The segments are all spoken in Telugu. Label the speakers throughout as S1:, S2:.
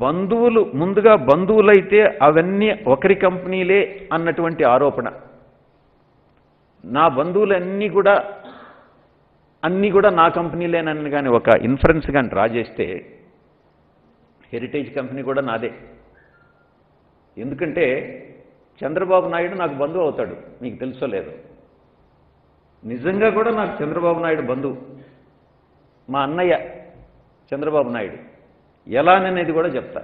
S1: బంధువులు ముందుగా బంధువులైతే అవన్నీ ఒకరి కంపెనీలే అన్నటువంటి ఆరోపణ నా బంధువులన్నీ కూడా అన్నీ కూడా నా కంపెనీలేనని కానీ ఒక ఇన్ఫరెన్స్ కానీ డ్రా చేస్తే హెరిటేజ్ కంపెనీ కూడా నాదే ఎందుకంటే చంద్రబాబు నాయుడు నాకు బంధువు అవుతాడు మీకు తెలుసో లేదు నిజంగా కూడా నాకు చంద్రబాబు నాయుడు బంధువు మా అన్నయ్య చంద్రబాబు నాయుడు ఎలాననేది కూడా చెప్తా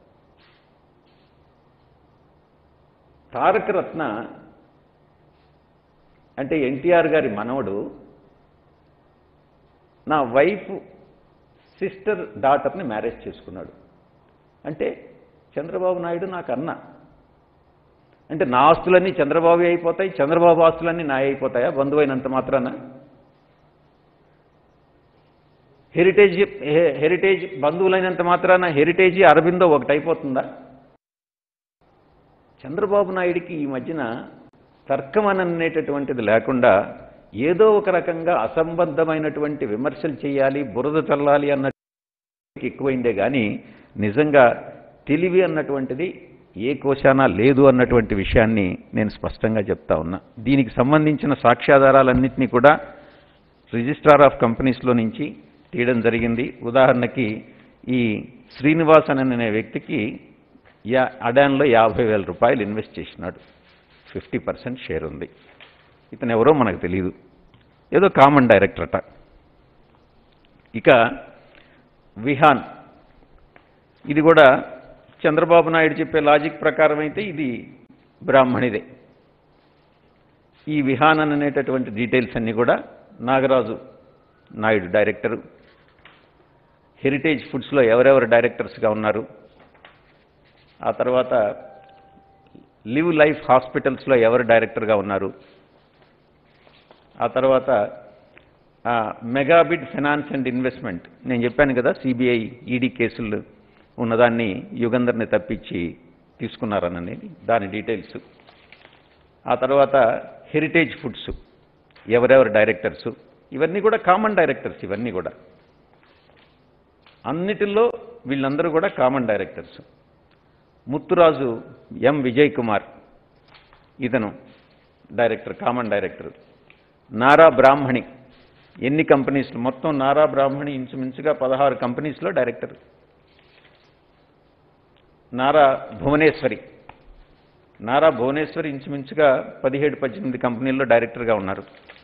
S1: తారక రత్న అంటే ఎన్టీఆర్ గారి మనవడు నా వైఫ్ సిస్టర్ డాటర్ని మ్యారేజ్ చేసుకున్నాడు అంటే చంద్రబాబు నాయుడు నాకు అన్న అంటే నా ఆస్తులన్నీ చంద్రబాబు అయిపోతాయి చంద్రబాబు ఆస్తులన్నీ నా అయిపోతాయా బంధువు అయినంత మాత్రాన హెరిటేజ్ హె- హెరిటేజ్ బంధువులైనంత మాత్రాన హెరిటేజ్ అరబిందో ఒకటి అయిపోతుందా చంద్రబాబు నాయుడికి ఈ మధ్యన తర్కం అని అనేటటువంటిది లేకుండా ఏదో ఒక రకంగా అసంబద్ధమైనటువంటి విమర్శలు చేయాలి బురద చల్లాలి అన్న ఎక్కువైందే కానీ నిజంగా తెలివి అన్నటువంటిది ఏ కోశాన లేదు అన్నటువంటి విషయాన్ని నేను స్పష్టంగా చెప్తా ఉన్నా దీనికి సంబంధించిన సాక్ష్యాధారాలన్నింటినీ కూడా రిజిస్ట్రార్ ఆఫ్ కంపెనీస్లో నుంచి తీయడం జరిగింది ఉదాహరణకి ఈ శ్రీనివాసన్ అనే వ్యక్తికి యా అడాన్లో యాభై వేల రూపాయలు ఇన్వెస్ట్ చేసినాడు ఫిఫ్టీ పర్సెంట్ షేర్ ఉంది ఇతను ఎవరో మనకు తెలియదు ఏదో కామన్ డైరెక్టర్ అట ఇక విహాన్ ఇది కూడా చంద్రబాబు నాయుడు చెప్పే లాజిక్ ప్రకారం అయితే ఇది బ్రాహ్మణిదే ఈ విహాన్ అనేటటువంటి డీటెయిల్స్ అన్నీ కూడా నాగరాజు నాయుడు డైరెక్టరు హెరిటేజ్ ఫుడ్స్లో ఎవరెవరు డైరెక్టర్స్గా ఉన్నారు ఆ తర్వాత లివ్ లైఫ్ హాస్పిటల్స్లో ఎవరు డైరెక్టర్గా ఉన్నారు ఆ తర్వాత ఆ, మెగాబిడ్ ఫైనాన్స్ అండ్ ఇన్వెస్ట్మెంట్ నేను చెప్పాను కదా సిబిఐ ఈడీ కేసులు ఉన్నదాన్ని యుగంధర్ని తప్పించి తీసుకున్నారననేది దాని డీటెయిల్స్ ఆ తర్వాత హెరిటేజ్ ఫుడ్స్ ఎవరెవరు డైరెక్టర్స్ ఇవన్నీ కూడా కామన్ డైరెక్టర్స్ ఇవన్నీ కూడా అన్నిటిలో వీళ్ళందరూ కూడా common directors Muthuraju M Vijay Kumar ఇతను director common director Nara Brahmani ఎన్ని కంపెనీస్ మొత్తం నారా బ్రాహ్మణి ఇంచుమించుగా పదహారు కంపెనీస్లో డైరెక్టర్ నారా భువనేశ్వరి నారా భువనేశ్వరి ఇంచుమించుగా పదిహేడు పద్దెనిమిది కంపెనీల్లో డైరెక్టర్గా ఉన్నారు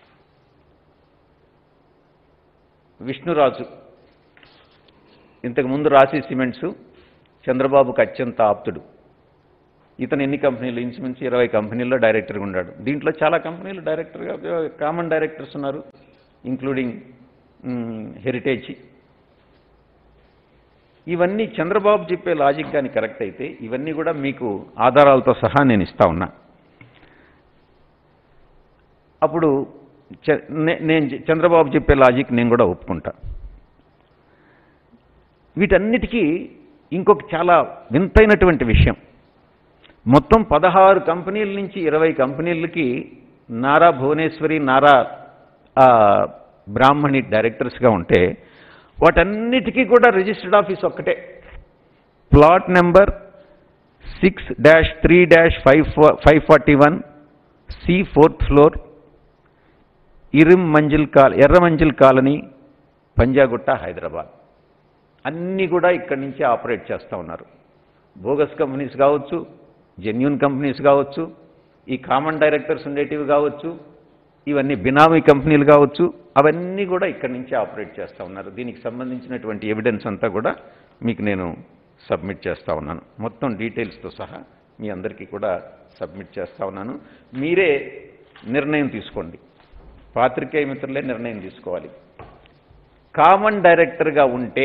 S1: విష్ణురాజు ఇంతకుముందు రాశి సిమెంట్స్ చంద్రబాబుకు అత్యంత ఆప్తుడు ఇతను ఎన్ని కంపెనీలు ఇంచుమించు ఇరవై కంపెనీల్లో డైరెక్టర్గా ఉన్నాడు దీంట్లో చాలా కంపెనీలు డైరెక్టర్గా కామన్ డైరెక్టర్స్ ఉన్నారు ఇంక్లూడింగ్ హెరిటేజ్ ఇవన్నీ చంద్రబాబు చెప్పే లాజిక్ కానీ కరెక్ట్ అయితే ఇవన్నీ కూడా మీకు ఆధారాలతో సహా నేను ఇస్తా ఉన్నా అప్పుడు చ- నే- నేను చె- చంద్రబాబు చెప్పే లాజిక్ నేను కూడా ఒప్పుకుంటా వీటన్నిటికీ ఇంకొక చాలా వింతైనటువంటి విషయం మొత్తం పదహారు కంపెనీల నుంచి ఇరవై కంపెనీలకి నారా భువనేశ్వరి నారా ఆ, బ్రాహ్మణి డైరెక్టర్స్గా ఉంటే వాటన్నిటికీ కూడా రిజిస్టర్డ్ ఆఫీస్ ఒక్కటే plot number six dash three dash five five forty one C fourth floor Irrum Manzil కాల్ ఎర్ర మంజిల్ కాలనీ పంజాగుట్ట హైదరాబాద్ అన్నీ కూడా ఇక్కడి నుంచి ఆపరేట్ చేస్తూ ఉన్నారు బోగస్ కంపెనీస్ కావచ్చు జెన్యున్ కంపెనీస్ కావచ్చు ఈ కామన్ డైరెక్టర్స్ ఉండేటివి కావచ్చు ఇవన్నీ బినామీ కంపెనీలు కావచ్చు అవన్నీ కూడా ఇక్కడి నుంచి ఆపరేట్ చేస్తూ ఉన్నారు దీనికి సంబంధించినటువంటి ఎవిడెన్స్ అంతా కూడా మీకు నేను సబ్మిట్ చేస్తూ ఉన్నాను మొత్తం డీటెయిల్స్తో సహా మీ అందరికీ కూడా సబ్మిట్ చేస్తూ ఉన్నాను మీరే నిర్ణయం తీసుకోండి పాత్రికేయ మిత్రులే నిర్ణయం తీసుకోవాలి కామన్ డైరెక్టర్గా ఉంటే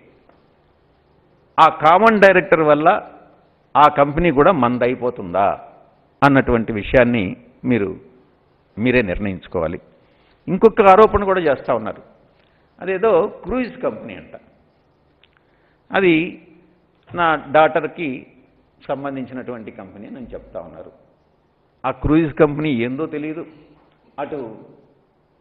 S1: ఆ కామన్ డైరెక్టర్ వల్ల ఆ కంపెనీ కూడా మందైపోతుందా అన్నటువంటి విషయాన్ని మీరు మీరే నిర్ణయించుకోవాలి ఇంకొక ఆరోపణ కూడా చేస్తూ ఉన్నారు అదేదో క్రూయిజ్ కంపెనీ అంట అది నా డాటర్కి సంబంధించినటువంటి కంపెనీ అని చెప్తా ఉన్నారు ఆ క్రూయిజ్ కంపెనీ ఏందో తెలియదు అటు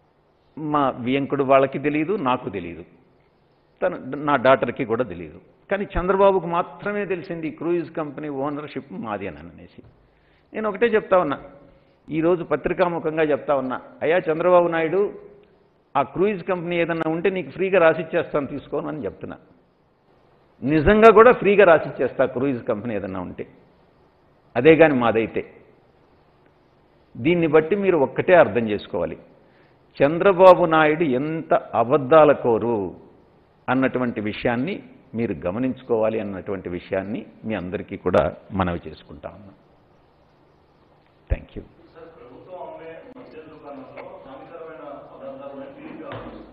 S1: మా వియంకుడు వాళ్ళకి తెలియదు నాకు తెలియదు తన నా డాటర్కి కూడా తెలియదు కానీ చంద్రబాబుకు మాత్రమే తెలిసింది ఈ క్రూయిజ్ కంపెనీ ఓనర్షిప్ మాది అని అనేసి నేను ఒకటే చెప్తా ఉన్నా ఈరోజు పత్రికాముఖంగా చెప్తా ఉన్నా అయ్యా చంద్రబాబు నాయుడు ఆ క్రూయిజ్ కంపెనీ ఏదన్నా ఉంటే నీకు ఫ్రీగా రాసిచ్చేస్తాను తీసుకోను అని చెప్తున్నా నిజంగా కూడా ఫ్రీగా రాసిచ్చేస్తా క్రూయిజ్ కంపెనీ ఏదన్నా ఉంటే అదే కానీ మాదైతే దీన్ని బట్టి మీరు ఒక్కటే అర్థం చేసుకోవాలి చంద్రబాబు నాయుడు ఎంత అబద్ధాల కోరు అన్నటువంటి విషయాన్ని మీరు గమనించుకోవాలి అన్నటువంటి విషయాన్ని మీ అందరికీ కూడా మనవి చేసుకుంటా ఉన్నాం థ్యాంక్ యూ
S2: సార్ ప్రభుత్వం అమ్మే మద్యం దుకాణంలో హానికరమైన పదార్థాలు ఉన్నాయి టీవీ ఆఫీస్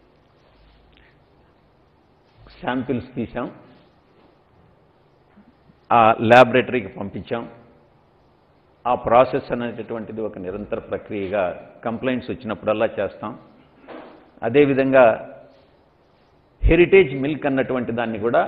S1: శాంపిల్స్ తీసాం ఆ ల్యాబొరేటరీకి పంపించాం ఆ ప్రాసెస్ అనేటటువంటిది ఒక నిరంతర ప్రక్రియగా కంప్లైంట్స్ వచ్చినప్పుడల్లా చేస్తాం అదేవిధంగా హెరిటేజ్ మిల్క్ అన్నటువంటి దాన్ని కూడా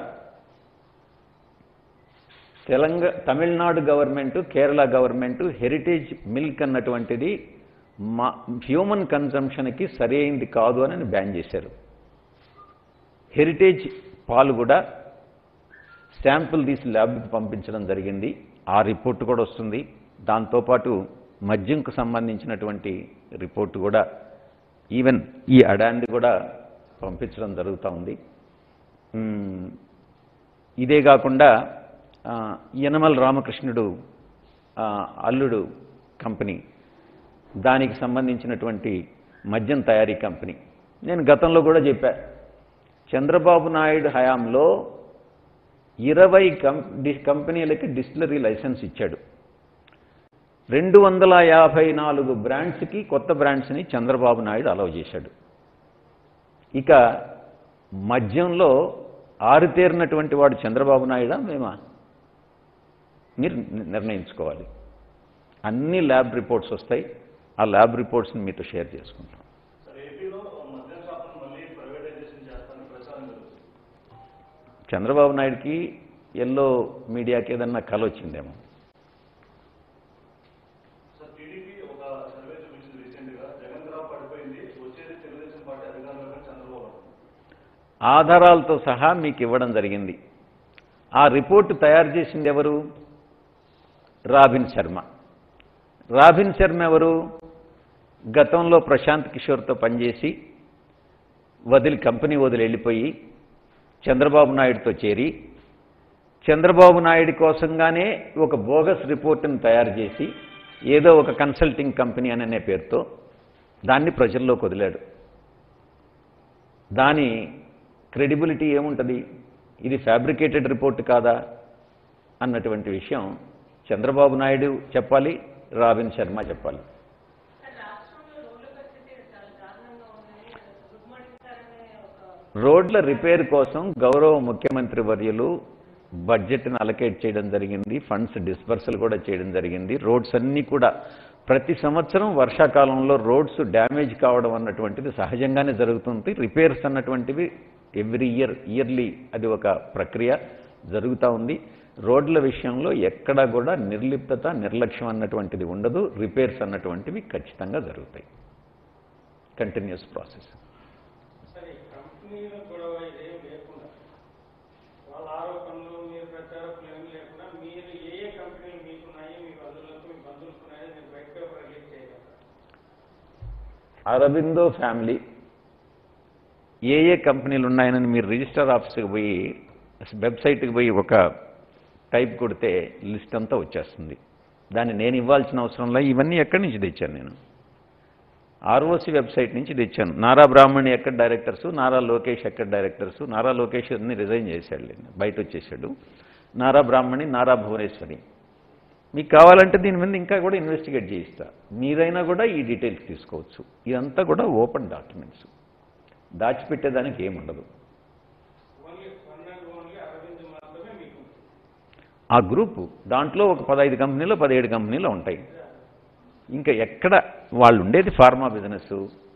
S1: Telangana Tamil Nadu government Kerala government heritage milk అన్నటువంటిది మా హ్యూమన్ కన్జంప్షన్కి సరైంది కాదు అని బ్యాన్ చేశారు హెరిటేజ్ పాలు కూడా శాంపుల్ తీసి ల్యాబ్కి పంపించడం జరిగింది ఆ రిపోర్ట్ కూడా వస్తుంది దాంతోపాటు మద్యంకు సంబంధించినటువంటి రిపోర్ట్ కూడా ఈవెన్ ఈ అడాంది కూడా పంపించడం జరుగుతూ ఉంది మ్మ్. ఇదే కాకుండా ఆ, యనమల రామకృష్ణుడు ఆ, అల్లుడు కంపెనీ దానికి సంబంధించినటువంటి మద్యం తయారీ కంపెనీ నేను గతంలో కూడా చెప్పా చంద్రబాబు నాయుడు హయాంలో ఇరవై కం డి కంపెనీలకి డిస్టిలరీ లైసెన్స్ ఇచ్చాడు రెండు వందల యాభై నాలుగు బ్రాండ్స్కి కొత్త బ్రాండ్స్ని చంద్రబాబు నాయుడు అలౌ చేశాడు ఇక మద్యంలో ఆరితేరినటువంటి వాడు చంద్రబాబు నాయుడా మేమా మీరు ని- నిర్ణయించుకోవాలి అన్ని ల్యాబ్ రిపోర్ట్స్ వస్తాయి ఆ ల్యాబ్ రిపోర్ట్స్ని మీతో షేర్ చేసుకుంటాం
S2: సార్ ఏపీలో మద్యం షాపును మళ్ళీ ప్రైవేటైజేషన్ చేస్తానని ప్రచారం జరుగుతుంది
S1: చంద్రబాబు నాయుడుకి ఎల్లో మీడియాకి ఏదన్నా కల వచ్చిందేమో
S2: సార్ టీడీపీ ఒక సర్వే చూపించింది రీసెంట్ గా జగన్ గ్రాఫ్ పడిపోయింది వచ్చేది తెలుగుదేశం పార్టీ అధికారంలోకి చంద్రబాబు
S1: ఆధారాలతో సహా మీకు ఇవ్వడం జరిగింది ఆ రిపోర్టు తయారు చేసింది ఎవరు రాబిన్ శర్మ రాబిన్ శర్మ ఎవరు గతంలో ప్రశాంత్ కిషోర్తో పనిచేసి వదిలి కంపెనీ వదిలి వెళ్ళిపోయి చంద్రబాబు నాయుడుతో చేరి చంద్రబాబు నాయుడు కోసంగానే ఒక బోగస్ రిపోర్టును తయారు చేసి ఏదో ఒక కన్సల్టింగ్ కంపెనీ అనే పేరుతో దాన్ని ప్రజల్లోకి వదిలాడు దాని క్రెడిబిలిటీ ఏముంటుంది ఇది ఫ్యాబ్రికేటెడ్ రిపోర్ట్ కాదా అన్నటువంటి విషయం చంద్రబాబు నాయుడు చెప్పాలి రాబిన్ శర్మ చెప్పాలి
S3: రాష్ట్రంలో రోడ్ల పరిస్థితి చాలా దారుణంగా ఉందని రుగ్మణిస్తారనే ఒక
S1: రోడ్ల రిపేర్ కోసం గౌరవ ముఖ్యమంత్రి వర్యులు బడ్జెట్ను అలకేట్ చేయడం జరిగింది ఫండ్స్ డిస్పర్సల్ కూడా చేయడం జరిగింది రోడ్స్ అన్నీ కూడా ప్రతి సంవత్సరం వర్షాకాలంలో రోడ్స్ డ్యామేజ్ కావడం అన్నటువంటిది సహజంగానే జరుగుతుంది రిపేర్స్ అన్నటువంటివి ఎవ్రీ ఇయర్ ఇయర్లీ అది ఒక ప్రక్రియ జరుగుతూ ఉంది రోడ్ల విషయంలో ఎక్కడా కూడా నిర్లిప్తత నిర్లక్ష్యం అన్నటువంటిది ఉండదు రిపేర్స్ అన్నటువంటివి ఖచ్చితంగా జరుగుతాయి కంటిన్యూస్ ప్రాసెస్
S4: సరే కంపెనీల గొడవ ఇదేం లేకుండా వాళ్ళ ఆరోపణలు మీరు ప్రచారకులు ఏమీ లేకుండా మీరు ఏ ఏ కంపెనీలు మీకున్నాయి మీ బంధువులకు మీ బంధువులకు ఉన్నాయో మీరు వైట్ పేపర్ రిలీజ్ చేయగలరా
S1: అరబిందో ఫ్యామిలీ ఏ ఏ కంపెనీలు ఉన్నాయని మీరు రిజిస్టర్ ఆఫీస్కి పోయి వెబ్సైట్కి పోయి ఒక టైప్ కొడితే లిస్ట్ అంతా వచ్చేస్తుంది దాన్ని నేను ఇవ్వాల్సిన అవసరంలో ఇవన్నీ ఎక్కడి నుంచి తెచ్చాను నేను ఆర్ఓసి వెబ్సైట్ నుంచి తెచ్చాను నారా బ్రాహ్మణి ఎక్కడ డైరెక్టర్సు నారా లోకేష్ ఎక్కడ డైరెక్టర్సు నారా లోకేష్ అన్ని రిజైన్ చేశాడు బయట వచ్చేసాడు నారా బ్రాహ్మణి నారా భువనేశ్వరి మీకు కావాలంటే దీని మీద ఇంకా కూడా ఇన్వెస్టిగేట్ చేయిస్తా మీరైనా కూడా ఈ డీటెయిల్స్ తీసుకోవచ్చు ఇదంతా కూడా ఓపెన్ డాక్యుమెంట్స్ దాచిపెట్టేదానికి ఏముండదు
S4: only one and only Arvind మాత్రమే మీకు
S1: ఆ గ్రూపు దాంట్లో ఒక పదహైదు కంపెనీలు పదిహేడు కంపెనీలు ఉంటాయి ఇంకా ఎక్కడ వాళ్ళు ఉండేది pharma business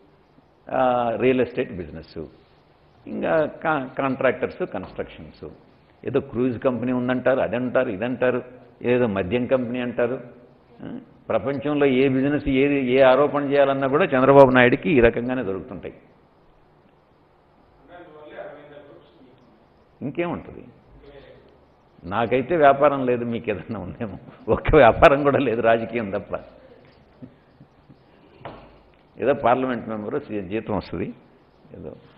S1: real estate business ఇంకా కా కాంట్రాక్టర్స్ కన్స్ట్రక్షన్స్ ఏదో క్రూజ్ కంపెనీ ఉందంటారు అది అంటారు ఇదంటారు ఏదో మద్యం కంపెనీ అంటారు ఆ, ప్రపంచంలో ఏ బిజినెస్ ఏది ఏ ఆరోపణ చేయాలన్నా కూడా చంద్రబాబు నాయుడికి ఈ రకంగానే దొరుకుతుంటాయి
S4: అందువల్లే అరవింద్ గ్రూప్స్ మీకు
S1: ఇంకేముంటుంది నాకైతే వ్యాపారం లేదు మీకు ఏదన్నా ఉందేమో ఒక్క వ్యాపారం కూడా లేదు రాజకీయం తప్ప ఏదో పార్లమెంట్ మెంబరు జీతం వస్తుంది ఏదో